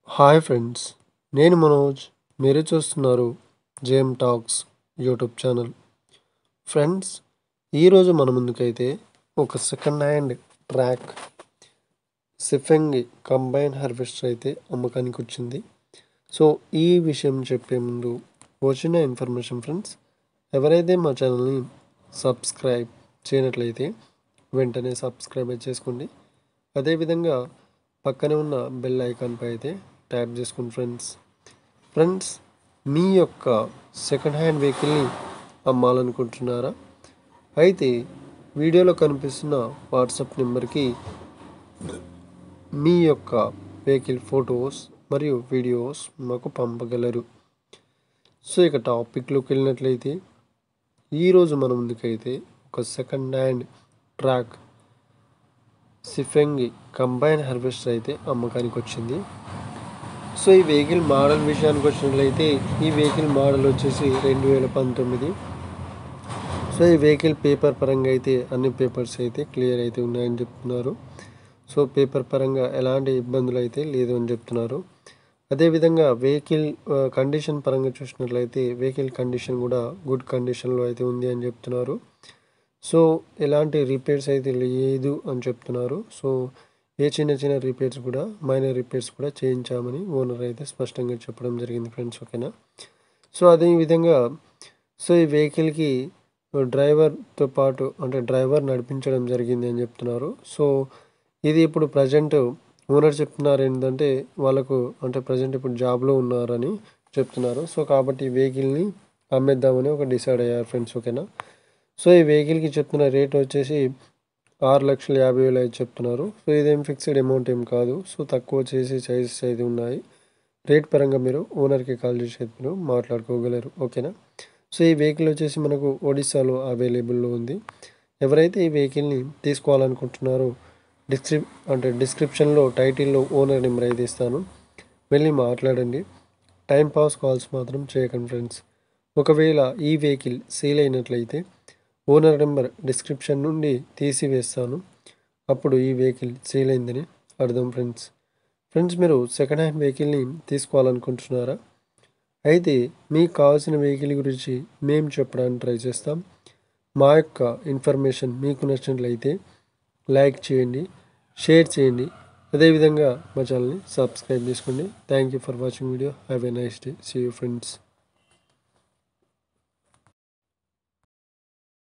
hi friends నేను మనోజ్ మీరు చూస్తున్నారు JM talks YouTube channel friends ఈరోజు మన ముందుకైతే ఒక సెకండ్ హ్యాండ్ ట్రాక్ సిఫెంగ్ కంబైన్ హార్వెస్టర్ అయితే అమ్మకానికి వచ్చింది సో ఈ విషయం చెప్పే ముందు వచ్చిన ఇన్ఫర్మేషన్ ఫ్రెండ్స్ ఎవరైతే మా ఛానల్ని సబ్స్క్రైబ్ చేయనట్లయితే వెంటనే సబ్స్క్రైబ్ చేసుకోండి అదేవిధంగా పక్కనే ఉన్న బెల్ ఐకాన్పై అయితే ట్యాప్ చేసుకోండి ఫ్రెండ్స్ ఫ్రెండ్స్ మీ యొక్క సెకండ్ హ్యాండ్ వెహికల్ని అమ్మాలనుకుంటున్నారా అయితే వీడియోలో కనిపిస్తున్న వాట్సాప్ నెంబర్కి మీ యొక్క వెహికల్ ఫొటోస్ మరియు వీడియోస్ మాకు పంపగలరు సో ఇక టాపిక్లోకి వెళ్ళినట్లయితే ఈరోజు మన ముందుకైతే ఒక సెకండ్ హ్యాండ్ ట్రాక్ సిఫెంగి కంబైన్ హార్వెస్టర్ అయితే అమ్మకానికి వచ్చింది సో ఈ వెహికల్ మోడల్ విషయానికి వచ్చినట్లయితే ఈ వెహికల్ మోడల్ వచ్చేసి రెండు వేల పంతొమ్మిది సో ఈ వెహికల్ పేపర్ పరంగా అయితే అన్ని పేపర్స్ అయితే క్లియర్ అయితే ఉన్నాయని చెప్తున్నారు సో పేపర్ పరంగా ఎలాంటి ఇబ్బందులు అయితే లేదు అని చెప్తున్నారు అదేవిధంగా వెహికల్ కండిషన్ పరంగా చూసినట్లయితే వెహికల్ కండిషన్ కూడా గుడ్ కండిషన్లో అయితే ఉంది అని చెప్తున్నారు సో ఎలాంటి రిపేర్స్ అయితే లేదు అని చెప్తున్నారు సో ఏ చిన్న చిన్న రిపేర్స్ కూడా మైనర్ రిపేర్స్ కూడా చేయించామని ఓనర్ అయితే స్పష్టంగా చెప్పడం జరిగింది ఫ్రెండ్స్ ఓకేనా సో అదే విధంగా సో ఈ వెహికల్కి డ్రైవర్తో పాటు అంటే డ్రైవర్ నడిపించడం జరిగింది అని చెప్తున్నారు సో ఇది ఇప్పుడు ప్రజెంట్ ఓనర్ చెప్తున్నారు ఏంటంటే వాళ్ళకు అంటే ప్రజెంట్ ఇప్పుడు జాబ్లో ఉన్నారని చెప్తున్నారు సో కాబట్టి ఈ వెహికల్ని అమ్మేద్దామని ఒక డిసైడ్ అయ్యారు ఫ్రెండ్స్ ఓకేనా సో ఈ వెహికల్కి చెప్తున్న రేట్ వచ్చేసి ఆరు లక్షల యాభై వేలు అయితే చెప్తున్నారు సో ఇదేం ఫిక్స్డ్ అమౌంట్ ఏం కాదు సో తక్కువ చేసి సైజెస్ అయితే ఉన్నాయి రేట్ పరంగా మీరు ఓనర్కి కాల్ చేసి అయితే మీరు మాట్లాడుకోగలరు ఓకేనా సో ఈ వెహికల్ వచ్చేసి మనకు ఒడిస్సాలో అవైలబుల్లో ఉంది ఎవరైతే ఈ వెహికల్ని తీసుకోవాలనుకుంటున్నారో డిస్క్రిప్ అంటే డిస్క్రిప్షన్లో టైటిల్లో ఓనర్ నెంబర్ అయితే ఇస్తాను వెళ్ళి మాట్లాడండి టైం పాస్ కాల్స్ మాత్రం చేయకండి ఫ్రెండ్స్ ఒకవేళ ఈ వెహికల్ సేల్ అయినట్లయితే ఓనర్ నెంబర్ డిస్క్రిప్షన్ నుండి తీసివేస్తాను అప్పుడు ఈ వెహికల్ సేల్ అయిందని అర్థం ఫ్రెండ్స్ ఫ్రెండ్స్ మీరు సెకండ్ హ్యాండ్ వెహికల్ని తీసుకోవాలనుకుంటున్నారా అయితే మీకు కావాల్సిన వెహికల్ గురించి మేము చెప్పడానికి ట్రై చేస్తాం మా యొక్క ఇన్ఫర్మేషన్ మీకు నచ్చినట్లయితే లైక్ చేయండి షేర్ చేయండి అదేవిధంగా మా ఛానల్ని సబ్స్క్రైబ్ చేసుకోండి thank you for watching video have a nice day see you friends